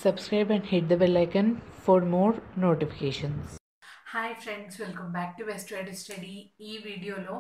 subscribe and hit the bell icon for more notifications. Hi friends welcome back to West Study ఈ వీడియోలో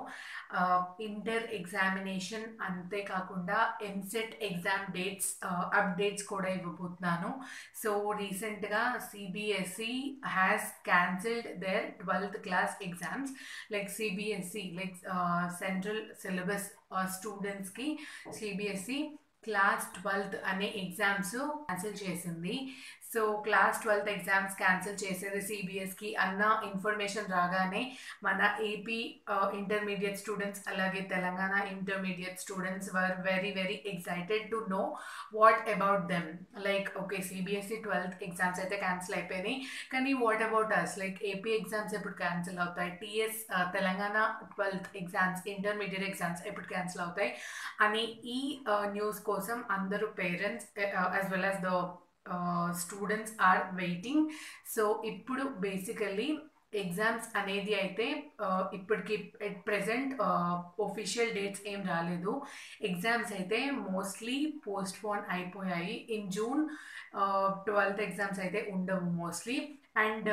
inter examination అంతేకాకుండా EAMCET exam dates updates కూడా ఇవ్వబోతున్నాను so రీసెంట్గా CBSE has cancelled their twelfth class exams like CBSE like central syllabus స్టూడెంట్స్కి CBSE class twelfth అనే exams cancel చేసింది so class twelfth exams cancel చేసేది సిబిఎస్కి అన్న ఇన్ఫర్మేషన్ రాగానే మన ఏపీ ఇంటర్మీడియట్ స్టూడెంట్స్ అలాగే Telangana intermediate students were very very excited to know what about them like okay CBSE twelfth exams అయితే క్యాన్సిల్ అయిపోయినాయి కానీ what about us like AP exams ఎప్పుడు క్యాన్సిల్ అవుతాయి TS Telangana twelfth exams intermediate exams ఎప్పుడు cancel అవుతాయి అని ఈ న్యూస్ కోసం అందరూ parents as well as the students are waiting so ఇప్పుడు బేసికలీ ఎగ్జామ్స్ అనేది అయితే ఇప్పటికి ఎట్ ప్రజెంట్ ఒఫిషియల్ డేట్స్ ఏం రాలేదు ఎగ్జామ్స్ అయితే మోస్ట్లీ పోస్ట్ పోన్ అయిపోయాయి ఇన్ జూన్ ట్వెల్త్ ఎగ్జామ్స్ అయితే ఉండవు mostly and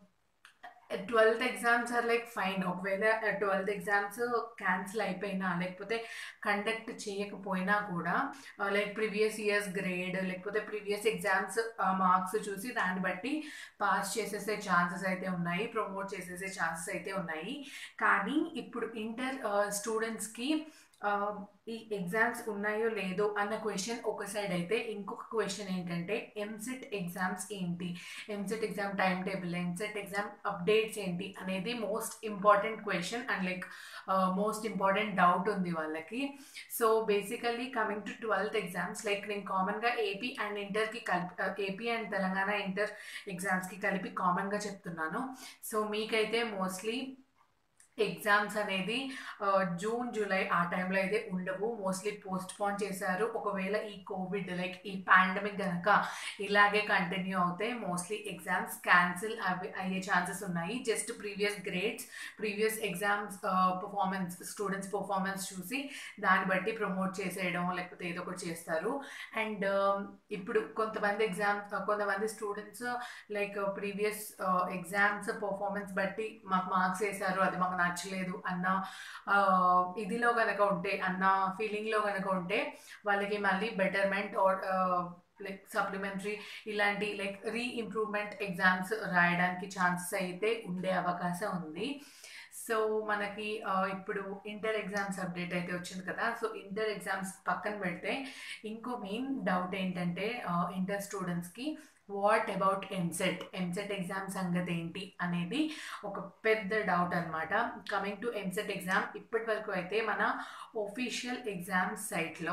twelfth exams are like fine ఒకవేళ ట్వెల్త్ ఎగ్జామ్స్ క్యాన్సిల్ అయిపోయినా లేకపోతే కండక్ట్ చేయకపోయినా కూడా లైక్ ప్రీవియస్ ఇయర్స్ గ్రేడ్ లేకపోతే ప్రీవియస్ ఎగ్జామ్స్ మార్క్స్ చూసి దాన్ని బట్టి పాస్ చేసేసే ఛాన్సెస్ అయితే ఉన్నాయి ప్రమోట్ చేసేసే ఛాన్సెస్ అయితే ఉన్నాయి కానీ ఇప్పుడు ఇంటర్ స్టూడెంట్స్కి ఈ ఎగ్జామ్స్ ఉన్నాయో లేదో అన్న క్వశ్చన్ ఒక సైడ్ అయితే ఇంకొక క్వశ్చన్ ఏంటంటే ఎంసెట్ ఎగ్జామ్స్ ఏంటి EAMCET exam time table EAMCET exam updates ఏంటి అనేది most important question and like most important doubt ఉంది వాళ్ళకి so basically coming to twelfth exams like నేను కామన్గా ఏపీ అండ్ ఇంటర్కి కలిపి ఏపీ అండ్ తెలంగాణ ఇంటర్ ఎగ్జామ్స్కి కలిపి కామన్గా చెప్తున్నాను సో మీకైతే మోస్ట్లీ ఎగ్జామ్స్ అనేది జూన్ జూలై ఆ టైంలో అయితే ఉండవు మోస్ట్లీ పోస్ట్ పోన్ చేశారు ఒకవేళ ఈ కోవిడ్ లైక్ ఈ పాండమిక్ కనుక ఇలాగే కంటిన్యూ అవుతే మోస్ట్లీ ఎగ్జామ్స్ క్యాన్సిల్ అవి అయ్యే ఛాన్సెస్ ఉన్నాయి just previous grades previous exams performance students performance చూసి దాన్ని బట్టి ప్రమోట్ చేసేయడం లేకపోతే ఏదో ఒకటి చేస్తారు అండ్ ఇప్పుడు కొంతమంది ఎగ్జామ్ కొంతమంది students like previous exams performance బట్టి మాకు మార్క్స్ వేశారు అది మాకు నచ్చలేదు అన్న ఇదిలో కనుక ఉంటే అన్న ఫీలింగ్లో కనుక ఉంటే వాళ్ళకి మళ్ళీ బెటర్మెంట్ ఆర్ లైక్ సప్లిమెంటరీ ఇలాంటి లైక్ రీ ఇంప్రూవ్మెంట్ ఎగ్జామ్స్ రాయడానికి ఛాన్సెస్ అయితే ఉండే అవకాశం ఉంది సో మనకి ఇప్పుడు ఇంటర్ ఎగ్జామ్స్ అప్డేట్ అయితే వచ్చింది కదా సో ఇంటర్ ఎగ్జామ్స్ పక్కన పెడితే ఇంకో మెయిన్ డౌట్ ఏంటంటే ఇంటర్ స్టూడెంట్స్కి what about EAMCET EAMCET exam సంగతి ఏంటి అనేది ఒక పెద్ద డౌట్ అనమాట కమింగ్ టు ఎంసెట్ ఎగ్జామ్ ఇప్పటి వరకు అయితే మన ఒఫీషియల్ ఎగ్జామ్ సైట్లో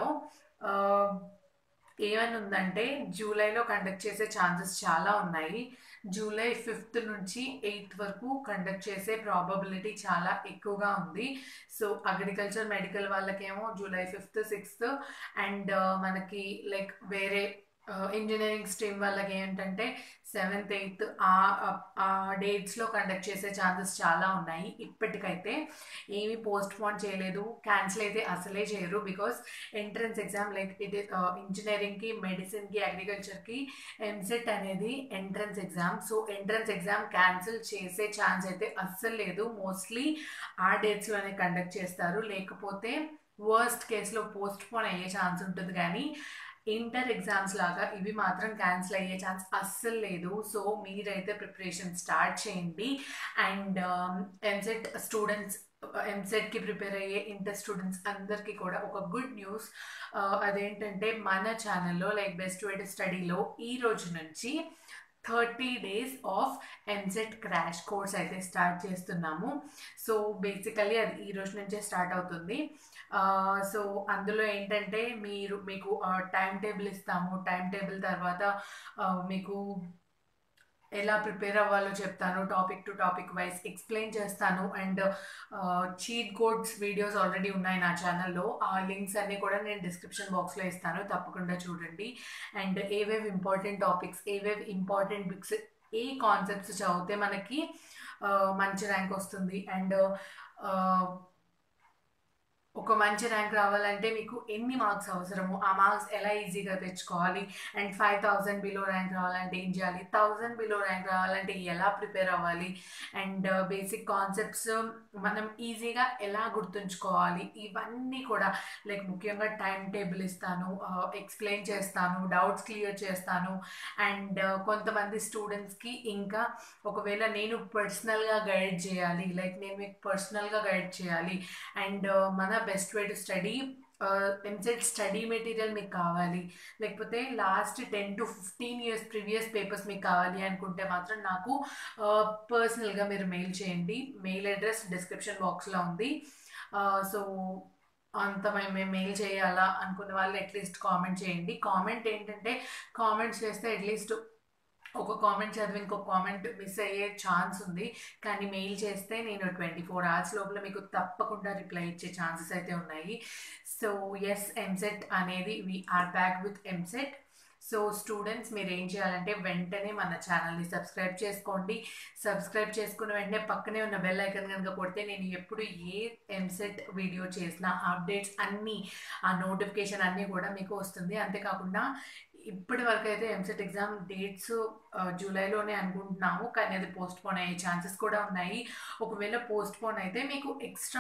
ఏమని ఉందంటే జూలైలో కండక్ట్ చేసే ఛాన్సెస్ చాలా ఉన్నాయి జూలై ఫిఫ్త్ నుంచి ఎయిత్ వరకు కండక్ట్ చేసే ప్రాబబిలిటీ చాలా ఎక్కువగా ఉంది సో అగ్రికల్చర్ మెడికల్ వాళ్ళకేమో జూలై ఫిఫ్త్ సిక్స్త్ అండ్ మనకి లైక్ వేరే ఇంజనీరింగ్ స్ట్రీమ్ వాళ్ళకి ఏంటంటే సెవెంత్ ఎయిత్ ఆ డేట్స్లో కండక్ట్ చేసే ఛాన్సెస్ చాలా ఉన్నాయి ఇప్పటికైతే ఏమీ పోస్ట్ పోన్ చేయలేదు క్యాన్సిల్ అయితే అసలే చేయరు because entrance exam like it ఇంజనీరింగ్కి మెడిసిన్కి అగ్రికల్చర్కి ఎంసెట్ అనేది entrance exam so entrance exam cancel చేసే ఛాన్స్ అయితే అస్సలు లేదు మోస్ట్లీ ఆ డేట్స్లోనే కండక్ట్ చేస్తారు లేకపోతే వర్స్ట్ కేసులో పోస్ట్ పోన్ అయ్యే ఛాన్స్ ఉంటుంది కానీ ఇంటర్ ఎగ్జామ్స్ లాగా ఇవి మాత్రం క్యాన్సిల్ అయ్యే ఛాన్స్ అస్సలు లేదు సో మీరైతే ప్రిపరేషన్ స్టార్ట్ చేయండి అండ్ ఎంసెట్ స్టూడెంట్స్ ఎంసెట్కి ప్రిపేర్ అయ్యే ఇంటర్ స్టూడెంట్స్ అందరికీ కూడా ఒక గుడ్ న్యూస్ అదేంటంటే మన ఛానల్లో లైక్ బెస్ట్ వే టు స్టడీలో ఈ రోజు నుంచి thirty days of EAMCET crash course అయితే స్టార్ట్ చేస్తున్నాము సో బేసికలీ అది ఈ రోజు నుంచే స్టార్ట్ అవుతుంది సో అందులో ఏంటంటే మీరు మీకు టైం టేబుల్ ఇస్తాము టైం టేబుల్ తర్వాత మీకు ఎలా ప్రిపేర్ అవ్వాలో చెప్తాను topic to topic wise explain చేస్తాను and cheat codes videos already ఉన్నాయి నా ఛానల్లో ఆ లింక్స్ అన్నీ కూడా నేను డిస్క్రిప్షన్ బాక్స్లో ఇస్తాను తప్పకుండా చూడండి అండ్ ఏవేవి ఇంపార్టెంట్ టాపిక్స్ ఏవేవి ఇంపార్టెంట్ బుక్స్ ఏ కాన్సెప్ట్స్ చదివితే మనకి మంచి ర్యాంక్ వస్తుంది అండ్ ఒక మంచి ర్యాంక్ రావాలంటే మీకు ఎన్ని మార్క్స్ అవసరము ఆ మార్క్స్ ఎలా ఈజీగా తెచ్చుకోవాలి and five thousand below rank రావాలంటే ఏం చేయాలి థౌజండ్ బిలో ర్యాంక్ రావాలంటే ఎలా ప్రిపేర్ అవ్వాలి అండ్ బేసిక్ కాన్సెప్ట్స్ మనం ఈజీగా ఎలా గుర్తుంచుకోవాలి ఇవన్నీ కూడా లైక్ ముఖ్యంగా టైం టేబుల్ ఇస్తాను ఎక్స్ప్లెయిన్ చేస్తాను డౌట్స్ క్లియర్ చేస్తాను అండ్ కొంతమంది స్టూడెంట్స్కి ఇంకా ఒకవేళ నేను పర్సనల్గా గైడ్ చేయాలి లైక్ నేను మీకు పర్సనల్గా గైడ్ చేయాలి అండ్ మన best way to study EAMCET study material మీకు కావాలి లేకపోతే last ten to fifteen years previous papers మీకు కావాలి అనుకుంటే మాత్రం నాకు పర్సనల్గా మీరు మెయిల్ చేయండి మెయిల్ అడ్రస్ డిస్క్రిప్షన్ బాక్స్లో ఉంది సో అంత మేము మెయిల్ చేయాలా అనుకునే వాళ్ళు అట్లీస్ట్ కామెంట్ చేయండి కామెంట్ ఏంటంటే కామెంట్స్ చేస్తే అట్లీస్ట్ ఒక కామెంట్ చదివి ఇంకో కామెంట్ మిస్ అయ్యే ఛాన్స్ ఉంది కానీ మెయిల్ చేస్తే నేను ట్వంటీ ఫోర్ అవర్స్ లోపల మీకు తప్పకుండా రిప్లై ఇచ్చే ఛాన్సెస్ అయితే ఉన్నాయి సో ఎస్ ఎంసెట్ అనేది we are back with EAMCET so students మీరు ఏం చేయాలంటే వెంటనే మన ఛానల్ని సబ్స్క్రైబ్ చేసుకోండి సబ్స్క్రైబ్ చేసుకున్న వెంటనే పక్కనే ఉన్న బెల్ ఐకన్ కనుక కొడితే నేను ఎప్పుడు ఏ ఎంసెట్ వీడియో చేసినా అప్డేట్స్ అన్నీ ఆ నోటిఫికేషన్ అన్నీ కూడా మీకు వస్తుంది అంతేకాకుండా ఇప్పటి వరకు అయితే ఎంసెట్ ఎగ్జామ్ డేట్స్ జూలైలోనే అనుకుంటున్నాము కానీ అది పోస్ట్ పోన్ అయ్యే ఛాన్సెస్ కూడా ఉన్నాయి ఒకవేళ పోస్ట్ పోన్ అయితే మీకు extra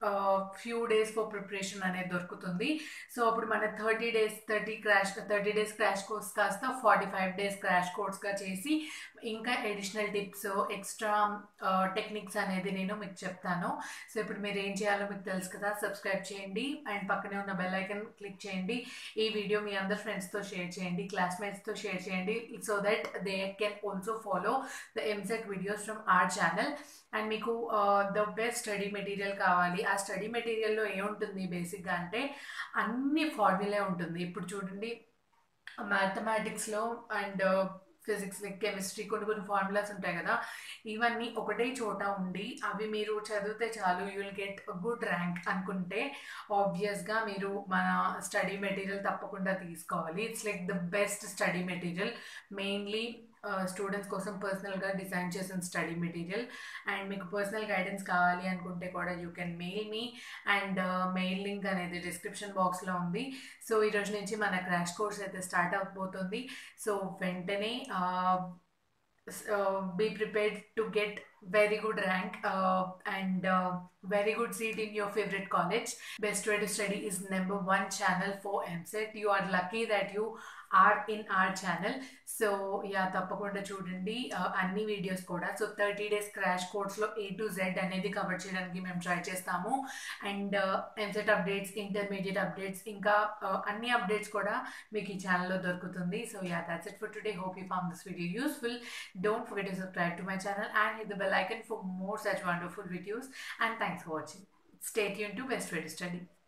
few days for preparation అనేది దొరుకుతుంది సో అప్పుడు మన thirty days thirty crash thirty days crash course కాస్త ఫార్టీ ఫైవ్ డేస్ క్రాష్ కోర్స్గా చేసి ఇంకా అడిషనల్ టిప్స్ ఎక్స్ట్రా టెక్నిక్స్ అనేది నేను మీకు చెప్తాను సో ఇప్పుడు మీరు ఏం చేయాలో మీకు తెలుసు కదా సబ్స్క్రైబ్ చేయండి అండ్ పక్కనే ఉన్న బెల్ ఐకన్ క్లిక్ చేయండి ఈ వీడియో మీ అందరు ఫ్రెండ్స్తో షేర్ చేయండి క్లాస్మేట్స్తో షేర్ చేయండి so that they can also follow the EAMCET videos from our channel and మీకు ద బెస్ట్ స్టడీ మెటీరియల్ కావాలి ఆ స్టడీ మెటీరియల్లో ఏముంటుంది బేసిక్గా అంటే అన్ని ఫార్ములే ఉంటుంది ఇప్పుడు చూడండి మ్యాథమెటిక్స్లో అండ్ ఫిజిక్స్ లైక్ కెమిస్ట్రీ కొన్ని కొన్ని ఫార్ములాస్ ఉంటాయి కదా ఇవన్నీ ఒకటే చోట ఉండి అవి మీరు చదివితే చాలు you will get good rank అనుకుంటే ఆబ్వియస్గా మీరు మన స్టడీ మెటీరియల్ తప్పకుండా తీసుకోవాలి it's like the best study material mainly students కోసం పర్సనల్గా డిజైన్ చేసిన స్టడీ మెటీరియల్ అండ్ మీకు పర్సనల్ గైడెన్స్ కావాలి అనుకుంటే కూడా you can mail me and mail link అనేది డిస్క్రిప్షన్ బాక్స్లో ఉంది సో ఈరోజు నుంచి మన క్రాష్ కోర్స్ అయితే స్టార్ట్ అవబోతుంది సో వెంటనే be prepared to get very good rank uh, and uh, very good seat in your favorite college. Best way to study is number one channel for MSET. You are lucky that you are in our channel. So yeah తప్పకుండా చూడండి అన్ని videos కూడా so thirty days crash కోర్స్లో A to Z అనేది cover చేయడానికి మేము try చేస్తాము and EAMCET updates intermediate updates ఇంకా అన్ని అప్డేట్స్ కూడా మీకు ఈ ఛానల్లో దొరుకుతుంది so yeah that's it for today hope you found this video useful don't forget to subscribe to my channel and hit the bell icon for more such wonderful videos and thanks for watching. Stay tuned to Best Way to Study.